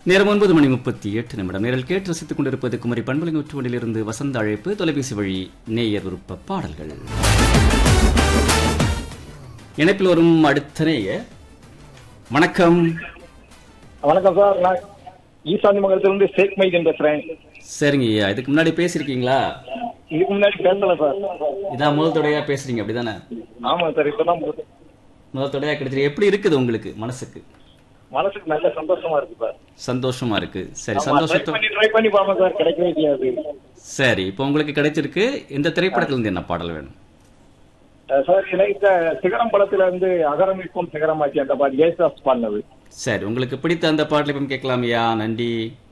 நேரம் ஒன்பது மணி முப்பத்தி எட்டு நிமிடம் நேரில் கேட்டு ரசித்துக் கொண்டிருப்பது குமரி பண்பலை நூற்றுவண்டிலிருந்து வசந்த அழைப்பு தொலைபேசி வழி நேயர் விருப்ப பாடல்கள் இணைப்பில் வரும் அடுத்த நேயர் வணக்கம் வணக்கம் சார் நான் ஈசாந்தி மங்கலத்திலிருந்து ஷேக் மைதீன் பேசுறேன் சரிங்க ஐயா இதுக்கு முன்னாடி பேசியிருக்கீங்களா இதுக்கு முன்னாடி பேசல சார் இதான் முதல் தொடையா பேசுறீங்க அப்படிதானே ஆமா சார் இப்பதான் முதல் முதல் தொடையா கிடைச்சிருக்கு எப்படி இருக்குது உங்களுக்கு மனசுக்கு மனசுக்கு நல்ல சந்தோஷமா இருக்கு சார் சந்தோஷமா இருக்கு சரி ட்ரை சந்தோஷத்தோ பண்ணி ட்ரை பண்ணி பார்ப்போம் சார் கிடைக்கவே செய்யாது சரி இப்போ உங்களுக்கு கிடைச்சிருக்கு இந்த திரைப்படத்துல இருந்து என்ன பாடல் வேணும் அஹ் சார் எனக்கு இந்த சிகரம் படத்துல இருந்து அகரமிக்கும் சிகரமாச்சு அந்த பாட்டு ஏசாஸ் பாடினது சரி உங்களுக்கு பிடித்த அந்த பாடலை இப்போ கேட்கலாமையா நன்றி